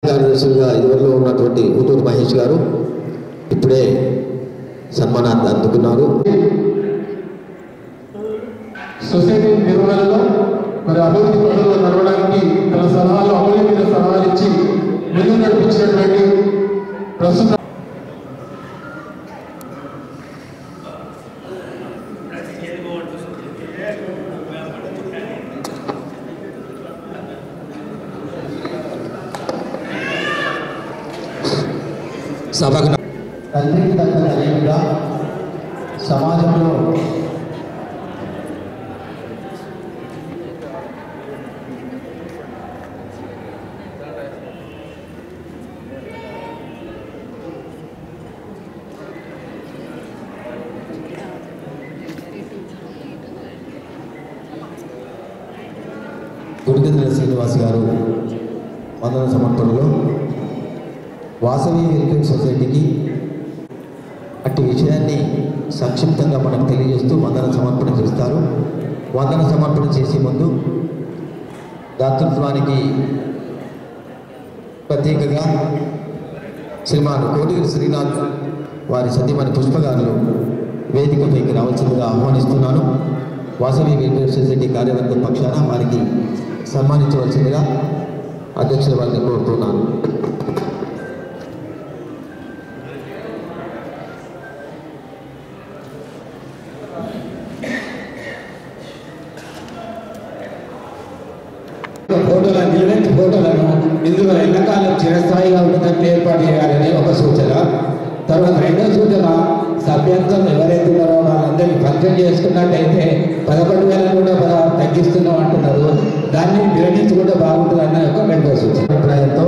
కార్యదర్శులుగా ఇదివరలో ఉన్నటువంటి ఊటూరు మహేష్ గారు ఇప్పుడే సన్మానాన్ని అందుకున్నారు సొసైటీ నిర్వహణలో మరి అభివృద్ధి పనుల్లో నడవడానికి తన సలహాలు అమూల్యమైన సలహాలు ఇచ్చి ముందుకు నడిపించినటువంటి ప్రస్తుత సభకు తండ్రికి తగ్గ తల్లిగా సమాజంలో గుడిగంద్ర శ్రీనివాస్ గారు వందన సమర్పణలో వాసవి వెల్ఫేర్ సొసైటీకి అట్టి విషయాన్ని సంక్షిప్తంగా మనకు తెలియజేస్తూ వందన సమర్పణ చేస్తారు వందన సమర్పణ చేసే ముందు దాతృత్వానికి ప్రత్యేకంగా శ్రీమాన్ కోటిగిరి శ్రీనాథ్ వారి సతీమణి పుష్పగారులు వేదికపైకి రావాల్సిందిగా ఆహ్వానిస్తున్నాను వాసవి వెల్ఫేర్ సొసైటీ కార్యవర్గ పక్షాన వారికి సన్మానించవలసిందిగా అధ్యక్షుల వారిని కోరుతున్నాను ఫోటోలను నిలబెట్టి ఫోటోలను ఇందులో ఎల్లకాలం చిరస్థాయిగా ఉండేటట్లు ఏర్పాటు చేయాలని ఒక సూచన తర్వాత రెండో సూచన సభ్యత్వం ఎవరైతే ఉన్నారో వాళ్ళందరినీ ఫంక్షన్ చేసుకున్నట్టయితే పదకొండు వేల కూడా పద- తగ్గిస్తున్నాం అంటున్నారు దాన్ని విరమించుకుంటే బాగుంటుంది అన్న ఒక రెండో సూచన అభిప్రాయంతో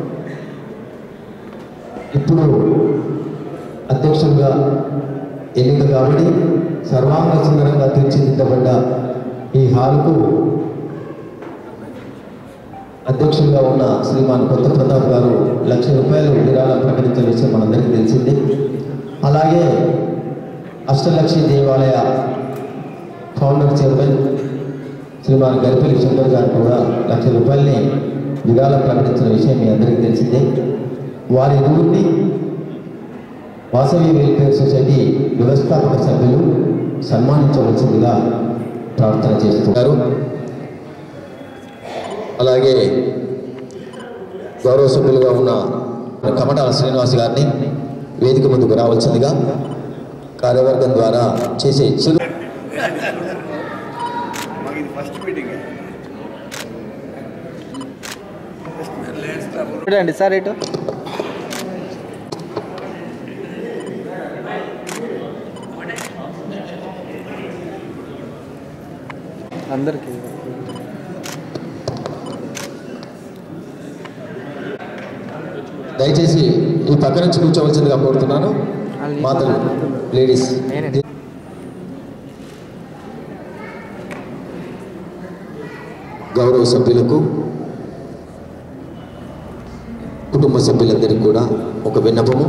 ఇప్పుడు అధ్యక్షులుగా ఎన్నిక కాబట్టి సర్వాంగ సుందరంగా తీర్చిదిద్దబడ్డ ఈ హాల్కు అధ్యక్షులుగా ఉన్న శ్రీమాన్ కొత్త ప్రతాప్ గారు లక్ష రూపాయలు విరాళం ప్రకటించిన విషయం మనందరికీ తెలిసింది అలాగే అష్టలక్ష్మి దేవాలయ ఫౌండర్ చైర్మన్ శ్రీమాన్ గరిపల్లి శంకర్ గారు కూడా లక్ష రూపాయలని విరాళం ప్రకటించిన విషయం మీ అందరికీ తెలిసిందే వారి ఇరువురిని వాసవి వెల్ఫేర్ సొసైటీ వ్యవస్థాపక సభ్యులు సన్మానించవలసిందిగా ప్రార్థన చేస్తున్నారు అలాగే గౌరవ సభ్యులుగా ఉన్న కమటాల శ్రీనివాస్ గారిని వేదిక ముందుకు రావాల్సిందిగా కార్యవర్గం ద్వారా చేసే చిరు చూడండి సార్ ఇటు అందరికీ దయచేసి ఈ పక్క నుంచి కూర్చోవలసిందిగా కోరుతున్నాను మాతలు లేడీస్ నేనే. గౌరవ సభ్యులకు కుటుంబ సభ్యులందరికీ కూడా ఒక విన్నపము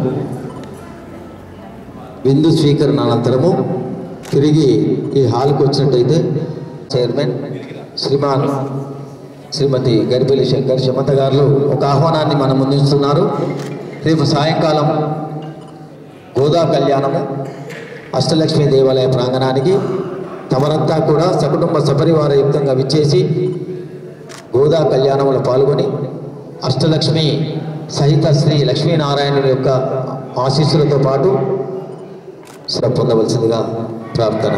విందు స్వీకరణ అనంతరము తిరిగి ఈ హాల్కి వచ్చినట్టయితే చైర్మన్ శ్రీమాన్ శ్రీమతి గరిపల్లి శంకర్ శమత గారు ఒక ఆహ్వానాన్ని మనం ముందుస్తున్నారు రేపు సాయంకాలం గోదా కళ్యాణము అష్టలక్ష్మి దేవాలయ ప్రాంగణానికి తమరంతా కూడా సకుటుంబ సపరివార యుక్తంగా విచ్చేసి గోదా కళ్యాణంలో పాల్గొని అష్టలక్ష్మి సహిత శ్రీ లక్ష్మీనారాయణుని యొక్క ఆశీస్సులతో పాటు శ్ర పొందవలసిందిగా ప్రార్థన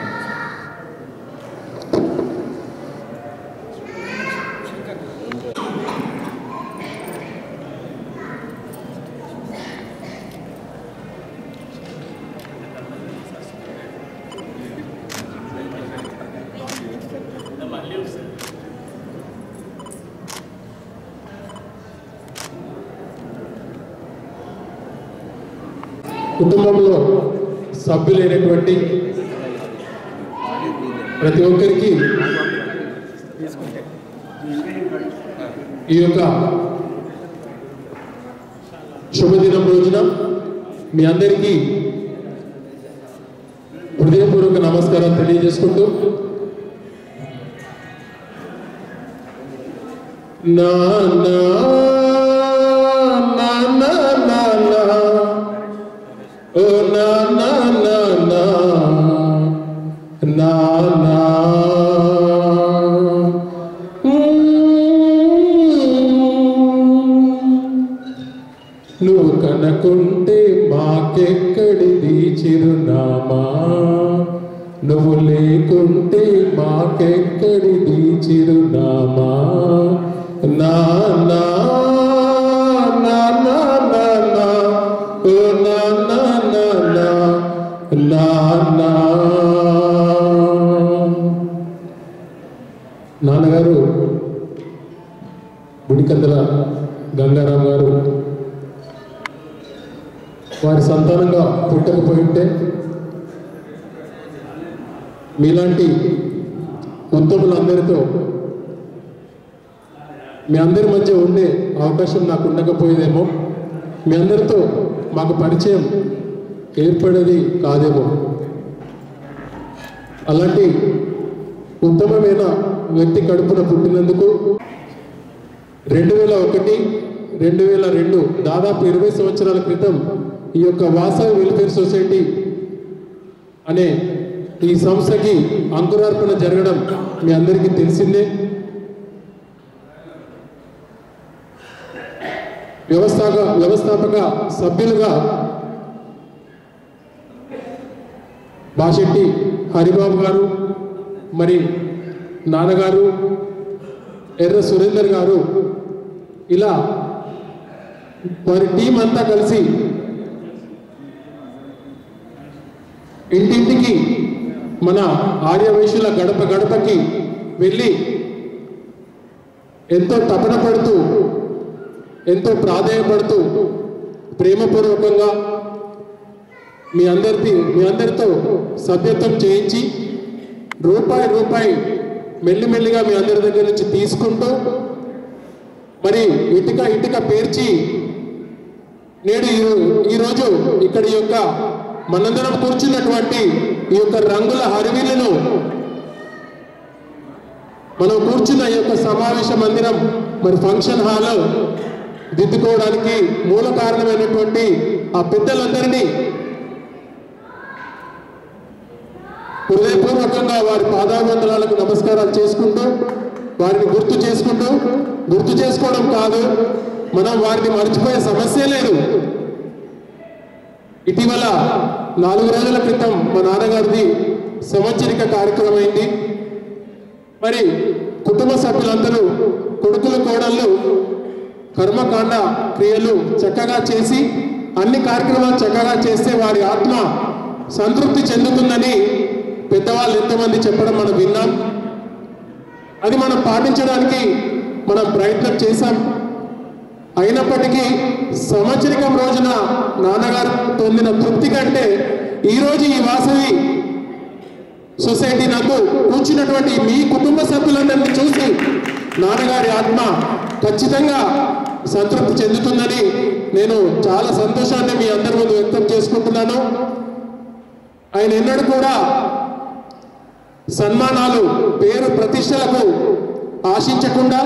కుటుంబంలో సభ్యులైనటువంటి ప్రతి ఒక్కరికి ఈ యొక్క శుభదినం రోజున మీ అందరికీ హృదయపూర్వక నమస్కారం తెలియజేసుకుంటూ నాన్న మనకుంటే మాకెక్కడిది చిరునామా నువ్వు లేకుంటే మాకెక్కడిది చిరునామా నా నా నా నా నా నా ఓ నా నా నా నా నా నా నాన్నగారు గుడికందల గంగారాం గారు వారి సంతానంగా పుట్టకపోయి ఉంటే మీలాంటి ఉత్తములందరితో మీ అందరి మధ్య ఉండే అవకాశం నాకు ఉండకపోయేదేమో మీ అందరితో మాకు పరిచయం ఏర్పడేది కాదేమో అలాంటి ఉత్తమమైన వ్యక్తి కడుపున పుట్టినందుకు రెండు వేల ఒకటి రెండు వేల రెండు దాదాపు ఇరవై సంవత్సరాల క్రితం ఈ యొక్క వాసవి వెల్ఫేర్ సొసైటీ అనే ఈ సంస్థకి అంకురార్పణ జరగడం మీ అందరికీ తెలిసిందే వ్యవస్థాపక వ్యవస్థాపక సభ్యులుగా బాషెట్టి హరిబాబు గారు మరి నాన్నగారు ఎర్ర సురేందర్ గారు ఇలా వారి టీం అంతా కలిసి ఇంటింటికి మన ఆర్యవైశ్యుల గడప గడపకి వెళ్ళి ఎంతో తపన పడుతూ ఎంతో ప్రాధాయపడుతూ ప్రేమపూర్వకంగా మీ అందరిది మీ అందరితో సభ్యత్వం చేయించి రూపాయి రూపాయి మెల్లిమెల్లిగా మీ అందరి దగ్గర నుంచి తీసుకుంటూ మరి ఇటుక ఇటుక పేర్చి నేడు ఈ- ఈరోజు ఇక్కడ ఈ యొక్క మనందరం కూర్చున్నటువంటి ఈ యొక్క రంగుల హరివిలను మనం కూర్చున్న ఈ యొక్క సమావేశ మందిరం మరి ఫంక్షన్ హాల్ దిద్దుకోవడానికి మూల కారణమైనటువంటి ఆ పెద్దలందరినీ హృదయపూర్వకంగా వారి పాదాబంధనాలకు నమస్కారాలు చేసుకుంటూ వారిని గుర్తు చేసుకుంటూ గుర్తు చేసుకోవడం కాదు మనం వారిని మర్చిపోయే సమస్య లేదు ఇటీవల నాలుగు రోజుల క్రితం మా నాన్నగారిది సంవత్సరిక కార్యక్రమం అయింది మరి కుటుంబ సభ్యులందరూ కొడుకులు కోడళ్ళు కర్మకాండ క్రియలు చక్కగా చేసి అన్ని కార్యక్రమాలు చక్కగా చేస్తే వారి ఆత్మ సంతృప్తి చెందుతుందని పెద్దవాళ్ళు ఎంతమంది చెప్పడం మనం విన్నాం అది మనం పాటించడానికి మనం ప్రయత్నం చేశాం అయినప్పటికీ సంవత్సరికం రోజున నాన్నగారు పొందిన తృప్తి కంటే ఈరోజు ఈ వాసవి సొసైటీ నాకు కూర్చున్నటువంటి మీ కుటుంబ సభ్యులందరినీ చూసి నాన్నగారి ఆత్మ ఖచ్చితంగా సంతృప్తి చెందుతుందని నేను చాలా సంతోషాన్ని మీ అందరి ముందు వ్యక్తం చేసుకుంటున్నాను ఆయన ఎన్నడూ కూడా సన్మానాలు పేరు ప్రతిష్టలకు ఆశించకుండా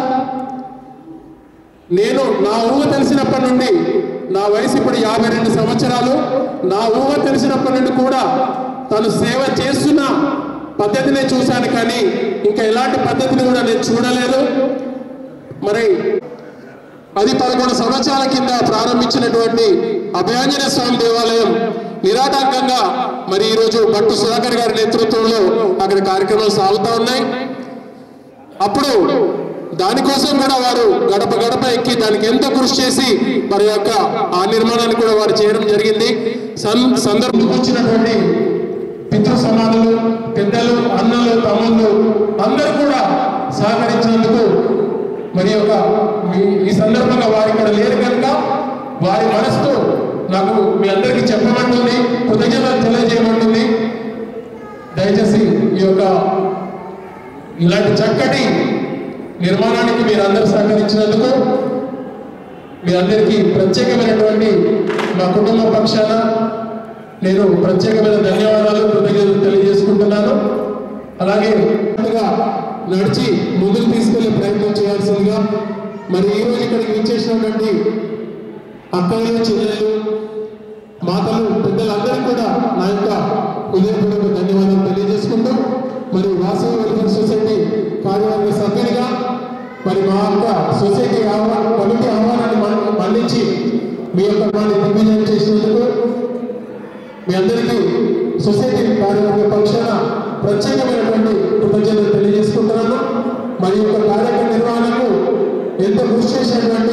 నేను నా ఊహ తెలిసినప్పటి నుండి నా వయసు ఇప్పుడు యాభై రెండు సంవత్సరాలు నా ఊహ తెలిసినప్పటి నుండి కూడా తను సేవ చేస్తున్న పద్ధతినే చూశాను కానీ ఇంకా ఎలాంటి పద్ధతిని కూడా నేను చూడలేదు మరి పది పదకొండు సంవత్సరాల కింద ప్రారంభించినటువంటి అభయాంజనేయ స్వామి దేవాలయం నిరాటంకంగా మరి ఈరోజు భట్టు సుధాకర్ గారి నేతృత్వంలో అక్కడ కార్యక్రమాలు సాగుతూ ఉన్నాయి అప్పుడు దానికోసం కూడా వారు గడప గడప ఎక్కి దానికి ఎంతో కృషి చేసి వారి యొక్క ఆ నిర్మాణాన్ని కూడా వారు చేయడం జరిగింది సం- సందర్భం వచ్చినటువంటి పితృ సమానులు పెద్దలు అన్నలు తమ్ముళ్ళు అందరూ కూడా సహకరించినందుకు మరి యొక్క మీ- ఈ సందర్భంగా వారు ఇక్కడ లేరు కనుక వారి మనసుతో నాకు మీ అందరికీ చెప్పమంటుంది కృతజ్ఞతలు తెలియజేయమంటుంది దయచేసి ఈ యొక్క ఇలాంటి చక్కటి నిర్మాణానికి మీరు అందరూ సహకరించినందుకు మీ అందరికీ ప్రత్యేకమైనటువంటి మా కుటుంబ పక్షాన నేను ప్రత్యేకమైన ధన్యవాదాలు కృతజ్ఞతలు తెలియజేసుకుంటున్నాను అలాగే ముందుగా నడిచి ముందుకు తీసుకెళ్లే ప్రయత్నం చేయాల్సిందిగా మరి ఈ రోజు ఇక్కడికి విచ్చేసినటువంటి అక్కలు చెల్లెళ్ళు మాతలు పెద్దలందరికీ కూడా నా యొక్క హృదయపూర్వక ధన్యవాదాలు తెలియజేసుకుంటూ మరి వాసవి వెల్ఫేర్ సొసైటీ కార్యవర్గ సభ్యునిగా మరి మా యొక్క సొసైటీ ఆహ్వాన కమిటీ ఆహ్వానాన్ని మన్- మన్నించి మీ యొక్క వారిని దిగ్విజయం చేసినందుకు మీ అందరికీ సొసైటీ కార్యక్రమ పక్షాన ప్రత్యేకమైనటువంటి కృతజ్ఞతలు తెలియజేసుకుంటున్నాను మరి ఈ యొక్క కార్యక్రమ నిర్వహణకు ఎంతో కృషి చేసినటువంటి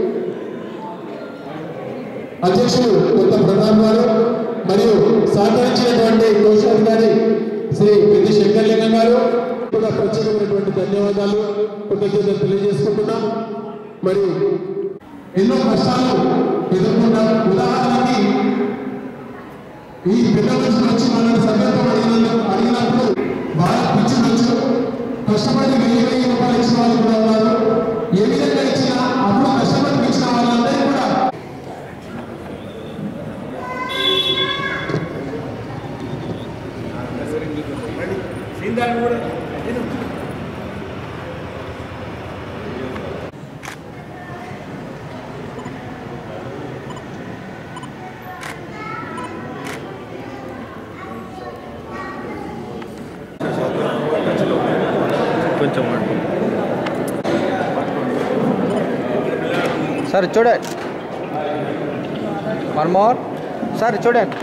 అధ్యక్షులు కొత్త ప్రధాన్ గారు మరియు సహకరించినటువంటి కోశాధికారి శ్రీ పెద్ది శంకర్లింగం గారు కూడా ప్రత్యేకమైనటువంటి ధన్యవాదాలు కృతజ్ఞతలు తెలియజేసుకుంటున్నాం మరి ఎన్నో కష్టాలు ఎదుర్కొంటాం ఉదాహరణకి ఈ పెద్ద మనుషులు వచ్చి మనల్ని సభ్యత్వం అడిగినందుకు అడిగినప్పుడు బాగా పిచ్చుకోవచ్చు కష్టపడి వెయ్యి వెయ్యి రూపాయలు ఇచ్చిన వాళ్ళు కూడా ఉన్నారు ఏ విధంగా ఇచ్చినా అప్పుడు కష్టపడి ఇచ్చిన వాళ్ళందరినీ కూడా కొంచెం సార్ చూడండి వన్ మోర్ సార్ చూడండి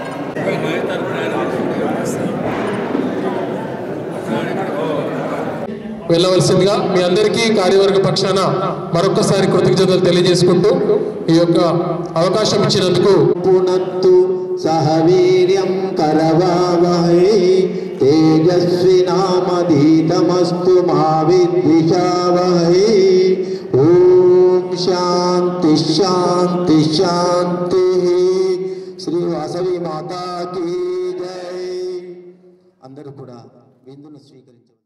వెళ్ళవలసిందిగా మీ అందరికీ కార్యవర్గ పక్షాన మరొకసారి కృతజ్ఞతలు తెలియజేసుకుంటూ ఈ యొక్క అవకాశం ఇచ్చినందుకు పునత్తు సహ వీర్యం కరవావహై తేజస్వినామధీతమస్తు మా విద్విషావహై ఓం శాంతి శాంతి శాంతి శ్రీ వాసవి మాతాకి జై అందరూ కూడా విందును స్వీకరించవచ్చు